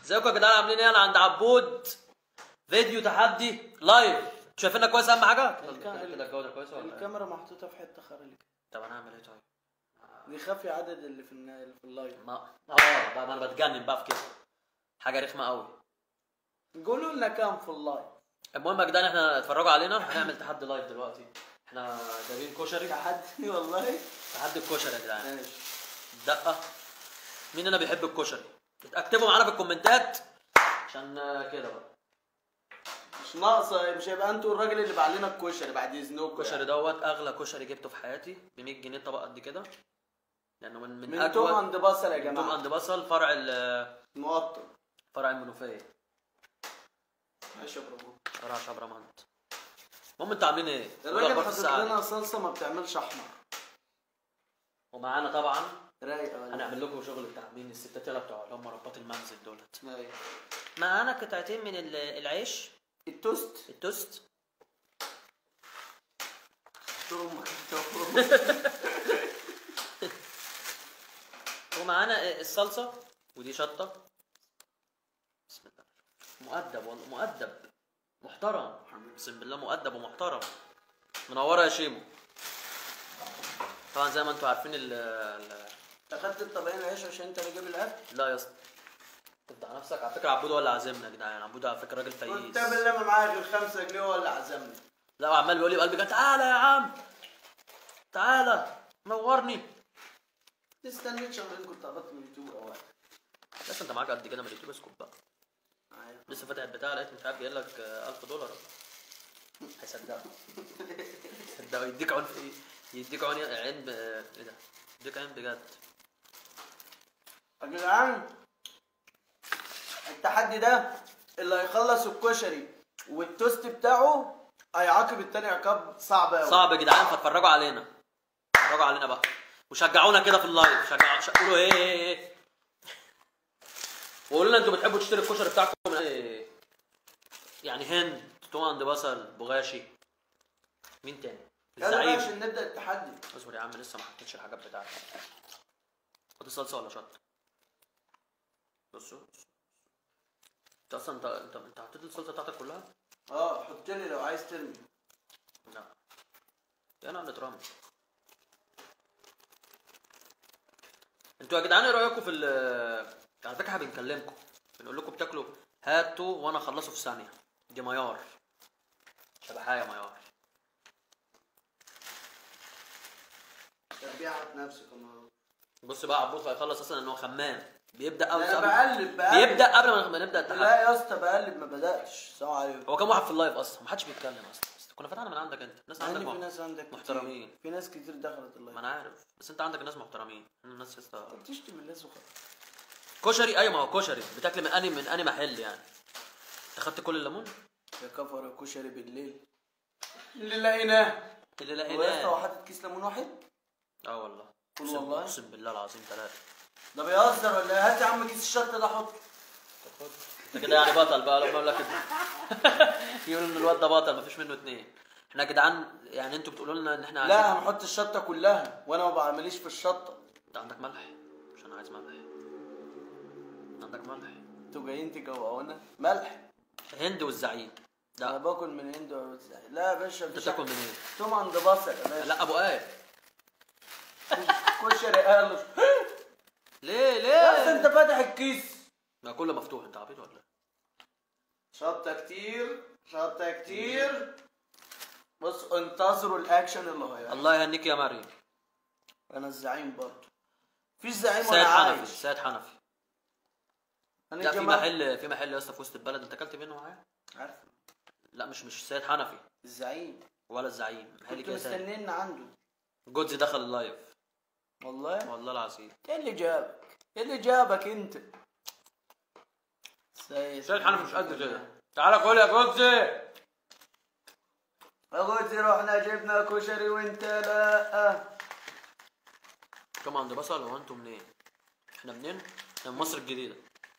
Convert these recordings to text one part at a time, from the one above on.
ازيكم يا جدعان عاملين ايه انا عند عبود فيديو تحدي لايف شايفيننا كويس اهم حاجه الكا- كده الجوده كويسه ولا ايه الكاميرا محطوطه في حته خارج طب انا هعمل ايه طيب بيخفي عدد اللي في النا- اللي في اللايف ما اه بقى ما انا بتجنن بقى في كده حاجه رخمه قوي قولوا لنا كام في اللايف المهم يا جدعان احنا اتفرجوا علينا هنعمل تحدي لايف دلوقتي احنا جايبين كشري تحدي والله تحدي الكشري يا جدعان ماشي دقه مين انا بيحب الكشري اكتبوا معانا في الكومنتات عشان كده بقى مش ناقصه مش هيبقى انتوا الراجل اللي باع لنا الكشري بعد اذنكم الكشري يعني. دوت اغلى كشري جبته في حياتي ب 100 جنيه طبق قد كده لانه من من, من توم اجود عند بصل يا توم جماعه عند بصل فرع ال- مقطع فرع المنوفيه ماشي يا برافو فرع شبرا مهند المهم انتوا عاملين ايه؟ الراجل أخبار حاطط الساعة لنا دي. صلصه ما بتعملش احمر ومعانا طبعا رايقه ولا هنعمل لكم شغل بتاع مين الستات يلا بتوع اللي هم رباط المنزل دولت رايقة. معانا قطعتين من ال- العيش التوست التوست توم ومعانا الصلصه ودي شطه بسم الله مؤدب والله مؤدب محترم اقسم بالله مؤدب ومحترم منوره يا شيمو طبعا زي ما انتم عارفين ال ال- اخدت الطبقين العيش عشان انت اللي جايب الاكل لا يا اسطى تفتح نفسك على فكره عبود هو اللي عازمنا يا جدعان عبود على فكره راجل فقير وانت بالله ما معاك غير 5 جنيه ولا عزمني لا وعمال بيقول لي بقلبي كده تعالى يا عم تعالى نورني استنيت شهرين كنت قبضت من اليوتيوب او واحد بس انت معاك قد كده من اليوتيوب اسكت بقى معايا. لسه فاتح البتاع لقيت مش عارف جاي لك 1000 دولار هيصدقوا صدقوا يديك عين في يديك عين عين ب... ايه ده؟ يديك عين بجد يا جدعان التحدي ده اللي هيخلص الكشري والتوست بتاعه هيعاقب التاني عقاب صعب قوي صعب يا جدعان فاتفرجوا علينا اتفرجوا علينا بقى وشجعونا كده في اللايف شجعوا ش- قولوا ايه ايه ايه وقولوا لنا انتوا بتحبوا تشتروا الكشري بتاعكم من ايه يعني هند توم عند بصل بغاشي مين تاني يلا بقى الزعيم عشان نبدا التحدي اصبر يا عم لسه ما حطيتش الحاجات بتاعتي حط صلصه ولا شطه بصوا انت اصلا انت انت انت حطيت الصلصه بتاعتك كلها؟ اه حط لي لو عايز ترمي لا انا نترمي انتوا يا جدعان ايه رايكم في ال على فكره احنا بنكلمكم بنقول لكم بتاكلوا هاتوا وانا اخلصه في ثانيه دي ميار شبحايه ميار تربيعة نفسك يا بص بقى عبود هيخلص اصلا ان هو خمام بيبدا انا قبل بقلب بقلب بيبدا قبل ما- ما نبدا التحدي لا يا اسطى بقلب ما بداتش سلام عليكم هو كام واحد في اللايف اصلا ما حدش بيتكلم اصلا بس كنا فتحنا من عندك انت الناس مع عندك ان في مح- ناس عندك كتير. محترمين. في ناس كتير دخلت ما اللايف انا عارف بس انت عندك ناس محترمين الناس يا اسطى طب تشتم الناس وخلاص كشري ايوه ما هو كشري بتاكل من اني من اني محل يعني انت خدت كل الليمون يا كفر يا كشري بالليل اللي لقيناه اللي هو يا اسطى هو لقيناه حاطط كيس ليمون واحد اه والله قول اقسم والله. اقسم بالله العظيم ثلاثه ده بيهزر ولا إيه؟ هات يا عم كيس الشطه ده حط انت كده يعني بطل بقى لما اقول لك كده يقولوا ان الواد ده بطل مفيش منه اتنين احنا يا جدعان يعني انتوا بتقولوا لنا ان احنا لا عايزين- هنحط الشطه كلها وانا ما بعمليش في الشطه انت عندك ملح مش انا عايز ملح عندك ملح انتوا جايين تجوعونا ملح هند والزعيم انا لا باكل من هند و- لا يا باشا انت مفيش بتاكل حاجة. منين؟ توم عند بصل يا باشا لا ابو ايه كشري قالوا ليه بس ليه؟ انت فاتح الكيس ما كله مفتوح انت عبيط ولا ايه؟ شطه كتير شطه كتير بص انتظروا الاكشن اللي هيحصل الله يهنيك يا مريم انا الزعيم برضه في زعيم سيد وانا حنفي عايش سيد حنفي انا لا في الجماعة- محل في محل يا اسطى في وسط البلد انت اكلت منه معايا؟ عارف لا مش مش سيد حنفي الزعيم ولا الزعيم محل كنت كده تاني مستنين عنده جودزي دخل اللايف والله والله العظيم ايه اللي جابك ايه اللي جابك انت سيد سيد حنفي مش قد كده تعالى كل يا جودزي قلت رحنا جبنا كشري وانت لا كم عند بصل هو انتوا منين؟ احنا منين؟ احنا من مصر الجديدة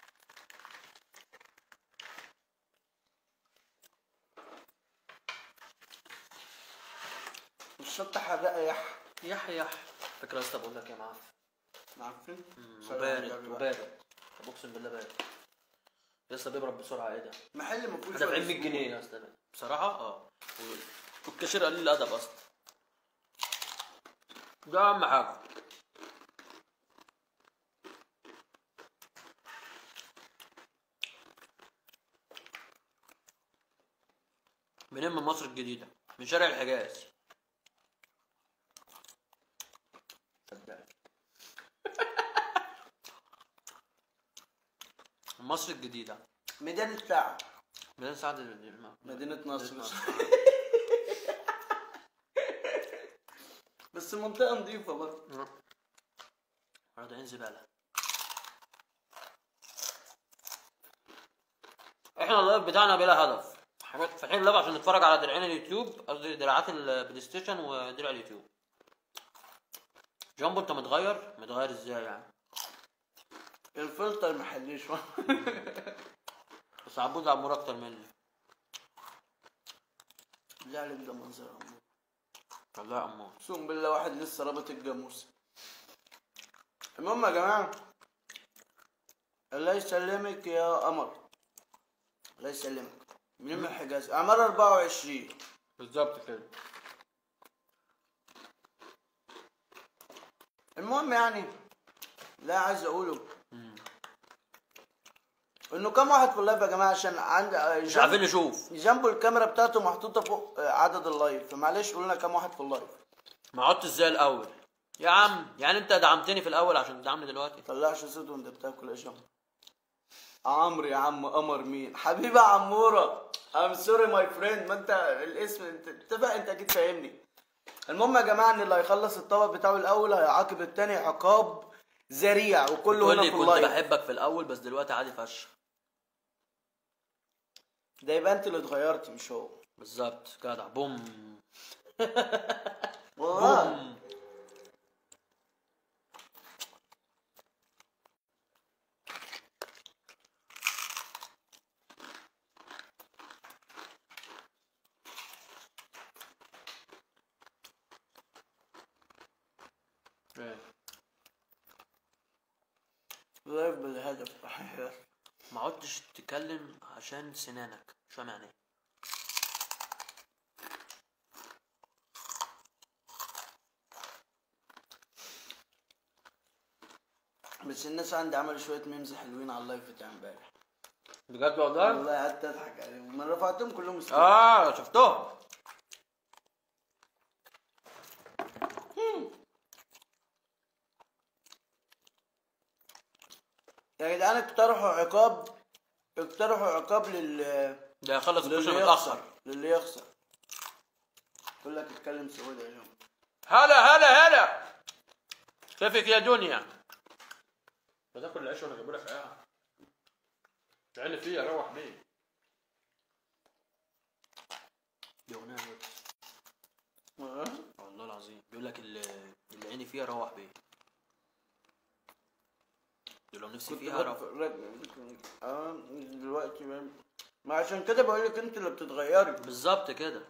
الشطه حرقه يح يح يح فكرة يا اسطى بقول لك يا معفن معفن مم، وبارد وبارد طب اقسم بالله بارد لسه بيبرد بسرعه ايه ده محل ما فيهوش دافعين ولا 100 زبون. جنيه يا اسطى بصراحه اه والكاشير قليل الادب اصلا ده اهم حاجه منين من مصر الجديدة من شارع الحجاز صدقني مصر الجديدة ميدان الساعة ميدان سعد ال- مدينة نصر مدينة بس المنطقة نظيفة برضه راجعين زبالة احنا اللايف بتاعنا بلا هدف حاجات فاتحين اللايف عشان نتفرج على درعين اليوتيوب قصدي دراعات البلاي ستيشن ودرع اليوتيوب جامبو انت متغير متغير ازاي يعني الفلتر محلي شوية بس عبود عمور اكتر مني لا عليك ده منظر أمور. والله يا عمور اقسم بالله واحد لسه رابط الجاموسة المهم يا جماعة الله يسلمك يا قمر الله يسلمك من من الحجاز أعمار 24 بالظبط كده المهم يعني لا عايز أقوله إنه كم واحد في اللايف يا جماعة عشان عند مش عارفين نشوف جنبه الكاميرا بتاعته محطوطة فوق عدد اللايف فمعلش قول لنا كم واحد في اللايف ما عدتش زي الاول يا عم يعني انت دعمتني في الاول عشان تدعمني دلوقتي طلعش صوت وانت بتاكل يا جنب عمرو يا عم قمر مين حبيبي عموره ام سوري ماي فريند ما انت الاسم انت اتفق انت اكيد فاهمني المهم يا جماعه ان اللي هيخلص الطبق بتاعه الاول هيعاقب التاني عقاب ذريع وكله تقول هنا لي في كنت اللايف بحبك في الاول بس دلوقتي عادي فشخ ده يبقى انت اللي اتغيرت مش هو بالظبط جدع بوم والله بوم ايه لايف بالهدف صحيح ما عدتش تتكلم عشان سنانك مش فاهم يعني ايه بس الناس عندي عملوا شويه ميمز حلوين على اللايف بتاع امبارح بجد والله والله قعدت اضحك عليهم ما رفعتهم كلهم ستوري. اه شفتهم يا جدعان اقترحوا عقاب اقترحوا عقاب لل ده يخلص للي الكشري يخسر متاخر للي يخسر يقول لك اتكلم سعودي يا جماعه هلا هلا هلا كيفك يا دنيا بتاكل العيش وانا جايب لك ايه تعالي فيا روح بيه دي اغنيه بس. والله العظيم بيقول لك اللي اللي عيني فيها روح بيه دي لو نفسي كنت فيها روح بقى- اه دلوقتي بقى- ما عشان كده بقول لك انت اللي بتتغيري بالظبط كده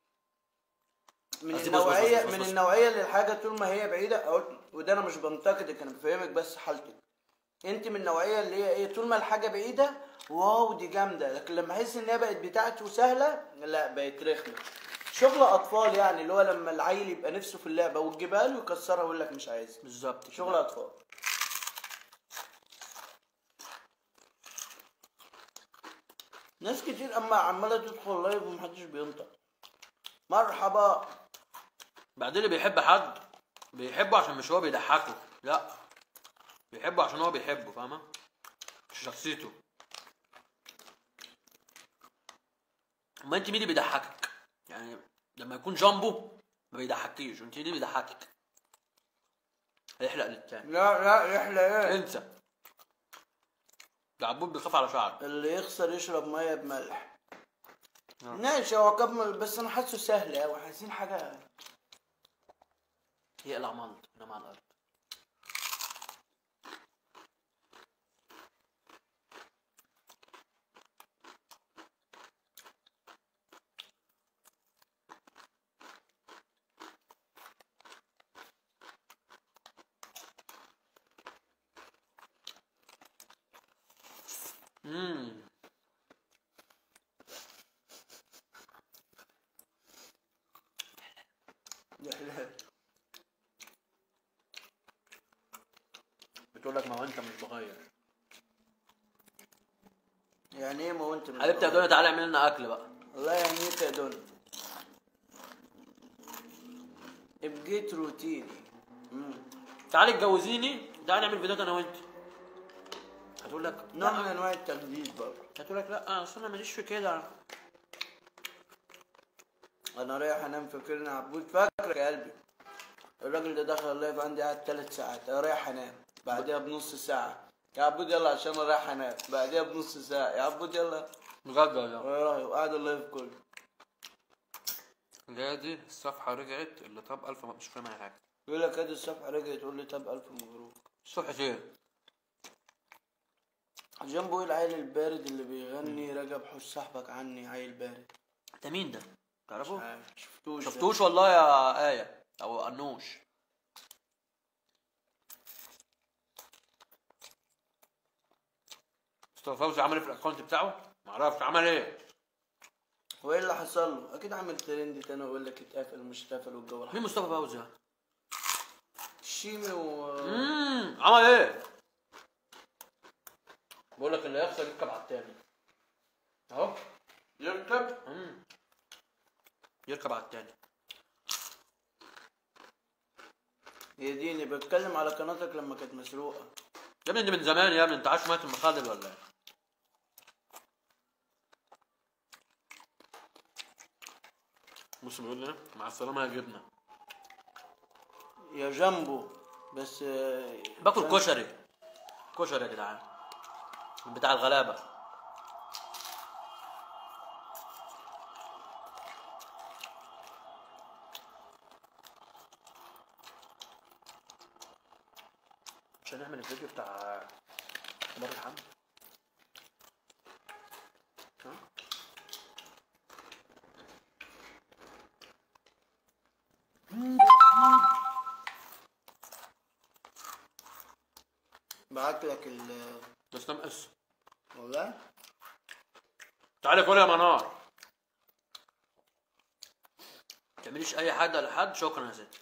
من قصدي بص- بص- بص- النوعيه بص- من بص. النوعيه اللي الحاجه طول ما هي بعيده أو وده انا مش بنتقدك انا بفهمك بس حالتك انت من النوعيه اللي هي ايه طول ما الحاجه بعيده واو دي جامده لكن لما احس ان هي بقت بتاعتي وسهله لا بقت رخمه شغل اطفال يعني اللي هو لما العيل يبقى نفسه في اللعبه وتجيبها له يكسرها ويقول لك مش عايزها بالظبط كده. شغل اطفال ناس كتير اما عماله تدخل لايف ومحدش بينطق مرحبا بعدين اللي بيحب حد بيحبه عشان مش هو بيضحكه لا بيحبه عشان هو بيحبه فاهمة مش شخصيته اما انت مين اللي بيضحكك يعني لما يكون جامبو ما بيضحكيش وانت مين اللي بيضحكك هيحلق للتاني لا لا رحله ايه انسى ده عبود بيخاف على شعرك اللي يخسر يشرب ميه بملح نعم. ماشي هو كمل بس انا حاسه سهل قوي عايزين حاجه هي العمل انما على الارض امم لك ما هو انت مش بغير يعني ايه ما هو انت مش حبيبتي يا دنيا تعالى اعمل لنا اكل بقى الله يهنيك يا دنيا بقيت روتيني مم. تعالي اتجوزيني تعالى نعمل فيديوهات انا وانت هتقول لك نوع من لا انواع التجديد برضه هتقول لك لا اصل انا ماليش في كده انا رايح انام فاكرني عبود فاكرك يا قلبي الراجل ده دخل اللايف عندي قعد ثلاث ساعات انا رايح انام بعدها بنص ساعة يا عبود يلا عشان انا رايح انام بعدها بنص ساعة يا عبود يلا بجد والله ورايح وقعد اللايف كله اللي هي دي الصفحه رجعت اللي طب الف مش فاهم اي حاجه يقول لك ادي الصفحة رجعت تقول لي طب الف مبروك الصبح ايه جنبه ايه العيل البارد اللي بيغني رجب حوش صاحبك عني عيل بارد انت مين ده تعرفه عارف، شفتوش ده. شفتوش والله يا آية أو أنوش مصطفى فوزي عمل ايه في الأكونت بتاعه؟ معرفش عمل ايه؟ وايه اللي حصل له اكيد عامل ترند تاني ويقول لك اتقفل مش اتقفل والجو الحر. مين مصطفى فوزي ده؟ الشيمي و امم عمل ايه؟ بقول لك اللي يخسر يركب على التاني اهو يركب مم. يركب على التاني يا ديني بتكلم على قناتك لما كانت مسروقة يا ابني دي من زمان يا ابني انت عايش ميت المخلل ولا ايه؟ بص بيقول لي مع السلامة يا جبنة يا جنبو بس آه، باكل كان- كشري كشري يا جدعان من بتاع الغلابة مش هنعمل الفيديو بتاع بر الحمد ها؟ بعت لك ال تسلم اس والله تعالى كل يا منار تعمليش اي حاجه لحد شكرا يا ست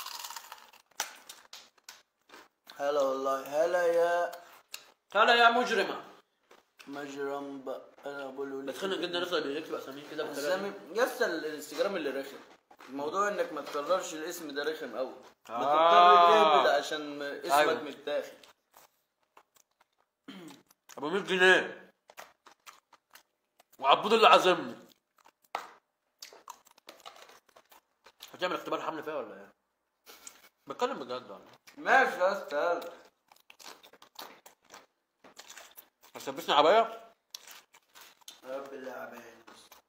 هلا والله هلا يا تعالى يا مجرمه مجرم بقى انا بقول لك بتخنق جدا الناس اللي بيكتب اساميهم كده بالطريقه اسامي دي. يس الانستجرام اللي رخم الموضوع انك ما تكررش الاسم ده رخم قوي آه. بتضطر تهبد عشان اسمك أيوة. متاخد ابو 100 جنيه وعبود اللي عازمني هتعمل اختبار حمل فيا ولا ايه؟ بتكلم بجد والله ماشي يا استاذ هتلبسني عبايه؟ رب اللعبان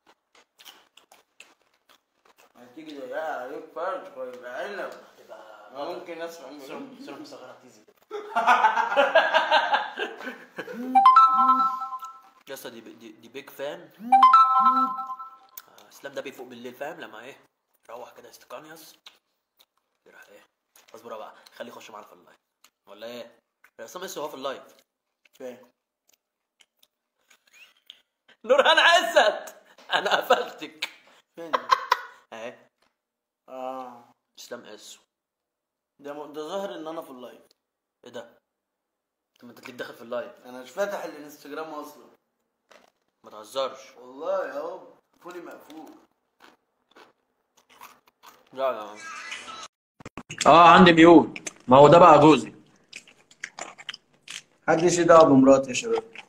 هتيجي ضيقة عليك فرج ويبقى عنب ممكن اسمع سلام مصغرة تيزي يا اسطى دي دي, دي بيج فان آه، اسلام ده بيفوق بالليل فاهم لما ايه يروح كده يستقانيص يروح ايه اصبر بقى خليه يخش معانا في اللايف ولا ايه؟ يا اسلام لسه هو في اللايف فاهم نورهان عزت انا قفلتك فين اهي اه اسلام اسو ده م... ده ظاهر ان انا في اللايف ايه ده؟ طب ما انت تليك داخل في اللايف انا مش فاتح الانستجرام اصلا ما تهزرش والله اهو فولي مقفول لا لا اه عندي ميول ما هو ده بقى جوزي محدش يدعو بمراتي يا شباب